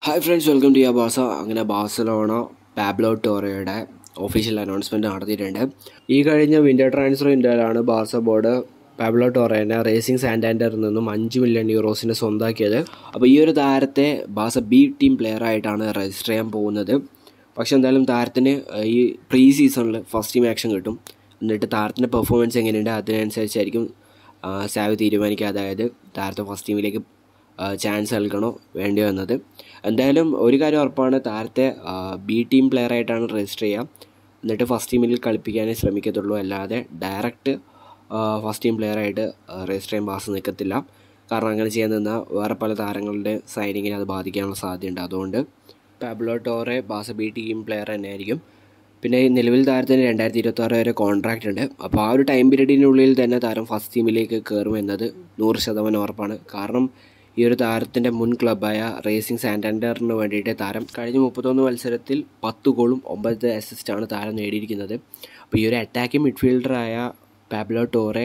hi friends welcome to യ ബാസ അങ്ങനെ ബാഴ്സലോണ പാബ്ലോ ടോറയുടെ ഒഫീഷ്യൽ അനൗൺസ്മെൻറ്റ് നടത്തിയിട്ടുണ്ട് ഈ കഴിഞ്ഞ വിൻ്റർ ട്രാൻസ്ഫർ വിൻഡോയിലാണ് ബാർസ ബോർഡ് പാബ്ലോ ടോറേനെ റേസിംഗ് സാൻഡാൻഡറിൽ നിന്നും അഞ്ച് മില്യൺ യൂറോസിന് സ്വന്താക്കിയത് അപ്പോൾ ഈ ഒരു താരത്തെ ബാസ ബി ടീം പ്ലെയർ ആയിട്ടാണ് രജിസ്റ്റർ ചെയ്യാൻ പോകുന്നത് പക്ഷെ എന്തായാലും താരത്തിന് ഈ പ്രീ സീസണിൽ ഫസ്റ്റ് ടീം ആക്ഷൻ കിട്ടും എന്നിട്ട് താരത്തിൻ്റെ പെർഫോമൻസ് എങ്ങനെയുണ്ട് അതിനനുസരിച്ചായിരിക്കും സാവ് തീരുമാനിക്കുക അതായത് താരത്തെ ഫസ്റ്റ് ടീമിലേക്ക് ചാൻസ് നൽകണോ വേണ്ടി വന്നത് എന്തായാലും ഒരു കാര്യം ഉറപ്പാണ് താരത്തെ ബി ടീം പ്ലെയർ ആയിട്ടാണ് രജിസ്റ്റർ ചെയ്യുക എന്നിട്ട് ഫസ്റ്റ് ടീമിൽ കളിപ്പിക്കാനേ ശ്രമിക്കത്തുള്ളൂ അല്ലാതെ ഡയറക്റ്റ് ഫസ്റ്റ് ടീം പ്ലെയർ ആയിട്ട് രജിസ്റ്റർ ചെയ്യാൻ ബാസ് നിൽക്കത്തില്ല കാരണം അങ്ങനെ ചെയ്യാൻ നിന്നാൽ വേറെ പല താരങ്ങളുടെ സൈനിങ്ങിനെ അത് ബാധിക്കാനുള്ള സാധ്യതയുണ്ട് അതുകൊണ്ട് പാബ്ലോ ടോറെ ബാസ ബി ടീം പ്ലെയർ തന്നെയായിരിക്കും പിന്നെ നിലവിൽ താരത്തിന് രണ്ടായിരത്തി ഇരുപത്തി ആറ് വരെ കോൺട്രാക്റ്റ് ഉണ്ട് അപ്പോൾ ആ ഒരു ടൈം പീരീഡിനുള്ളിൽ തന്നെ താരം ഫസ്റ്റ് ടീമിലേക്ക് കയറുമെന്നത് നൂറ് ശതമാനം ഉറപ്പാണ് കാരണം ഈ ഒരു താരത്തിൻ്റെ മുൻ ക്ലബ്ബായ റേസിംഗ് സാൻഡാൻഡറിന് വേണ്ടിയിട്ട് താരം കഴിഞ്ഞ മുപ്പത്തൊന്ന് മത്സരത്തിൽ പത്ത് ഗോളും ഒമ്പത് അസിസ്റ്റാണ് താരം നേടിയിരിക്കുന്നത് അപ്പോൾ ഈ ഒരു അറ്റാക്കിംഗ് മിഡ്ഫീൽഡറായ പാബ്ലോ ടോറെ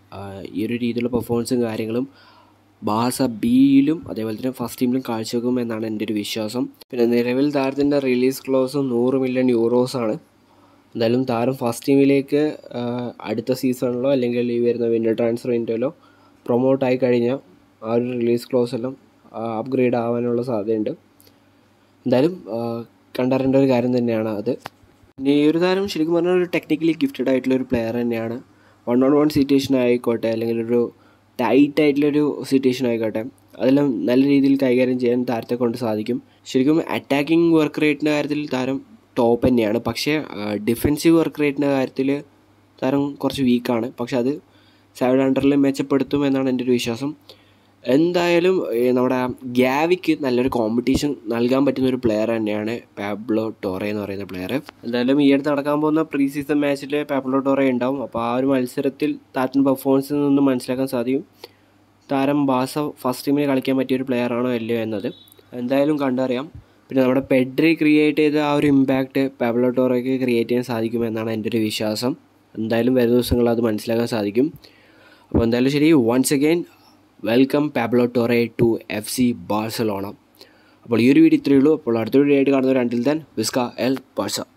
ഈ ഒരു രീതിയിലുള്ള പെർഫോമൻസും കാര്യങ്ങളും ബാസ ബിയിലും അതേപോലെ തന്നെ ഫസ്റ്റ് ടീമിലും കാഴ്ചവെക്കും എന്നാണ് എൻ്റെ ഒരു വിശ്വാസം പിന്നെ നിലവിൽ താരത്തിൻ്റെ റിലീസ് ക്ലോസ് നൂറ് മില്യൺ യൂറോസ് ആണ് എന്തായാലും താരം ഫസ്റ്റ് ടീമിലേക്ക് അടുത്ത സീസണിലോ അല്ലെങ്കിൽ ഈ വരുന്ന വിൻ്റർ ട്രാൻസ്ഫർ വിൻഡോയിലോ പ്രൊമോട്ടായി കഴിഞ്ഞാൽ ആ ഒരു റിലീസ് ക്ലോസ് എല്ലാം അപ്ഗ്രേഡ് ആവാനുള്ള സാധ്യതയുണ്ട് എന്തായാലും കണ്ടറിയേണ്ട ഒരു കാര്യം തന്നെയാണ് അത് പിന്നെ ഈ ഒരു താരം ശരിക്കും പറഞ്ഞാൽ ഒരു ടെക്നിക്കലി ഗിഫ്റ്റഡ് ആയിട്ടുള്ള ഒരു പ്ലെയർ തന്നെയാണ് വൺ ഓൺ വൺ സിറ്റുവേഷൻ ആയിക്കോട്ടെ അല്ലെങ്കിൽ ഒരു ടൈറ്റ് ആയിട്ടുള്ളൊരു സിറ്റുവേഷൻ ആയിക്കോട്ടെ അതെല്ലാം നല്ല രീതിയിൽ കൈകാര്യം ചെയ്യാൻ താരത്തെ കൊണ്ട് സാധിക്കും ശരിക്കും അറ്റാക്കിംഗ് വർക്ക് റേറ്റിൻ്റെ കാര്യത്തിൽ താരം ടോപ്പ് തന്നെയാണ് പക്ഷേ ഡിഫെൻസീവ് വർക്ക് റേറ്റിൻ്റെ കാര്യത്തിൽ താരം കുറച്ച് വീക്കാണ് പക്ഷെ അത് സെവൻ ഹൺഡ്രഡിൽ മെച്ചപ്പെടുത്തും എന്നാണ് എൻ്റെ ഒരു വിശ്വാസം എന്തായാലും നമ്മുടെ ഗ്യാവിക്ക് നല്ലൊരു കോമ്പറ്റീഷൻ നൽകാൻ പറ്റുന്ന ഒരു പ്ലെയർ തന്നെയാണ് പാബ്ലോ ടോറെ എന്ന് പറയുന്ന പ്ലെയർ എന്തായാലും ഈ അടുത്ത് നടക്കാൻ പോകുന്ന പ്രീ സീസൺ മാച്ചിൽ പാബ്ലോ ടോറെ ഉണ്ടാവും അപ്പോൾ ആ ഒരു മത്സരത്തിൽ താരത്തിൻ്റെ പെർഫോമൻസിൽ നിന്ന് മനസ്സിലാക്കാൻ സാധിക്കും താരം ബാസ ഫസ്റ്റ് ടീമിൽ കളിക്കാൻ പറ്റിയ ഒരു പ്ലെയർ ആണോ അല്ലയോ എന്നത് എന്തായാലും കണ്ടറിയാം പിന്നെ നമ്മുടെ പെഡ്രി ക്രിയേറ്റ് ചെയ്ത ആ ഒരു ഇമ്പാക്റ്റ് പാബ്ലോ ടോറയ്ക്ക് ക്രിയേറ്റ് ചെയ്യാൻ സാധിക്കുമെന്നാണ് എൻ്റെ ഒരു വിശ്വാസം എന്തായാലും വരുന്ന ദിവസങ്ങളിൽ അത് മനസ്സിലാക്കാൻ സാധിക്കും അപ്പോൾ എന്തായാലും ശരി once again welcome Pablo Torre to F C Barcelona അപ്പോൾ ഈ ഒരു വീഡിയോ ഇത്രയേ ഉള്ളൂ അപ്പോൾ അടുത്ത വീഡിയോ ആയിട്ട് കാണുന്നവർ അണ്ടിൽ ദൻ വിസ്ക എൽ ബാഴ്സ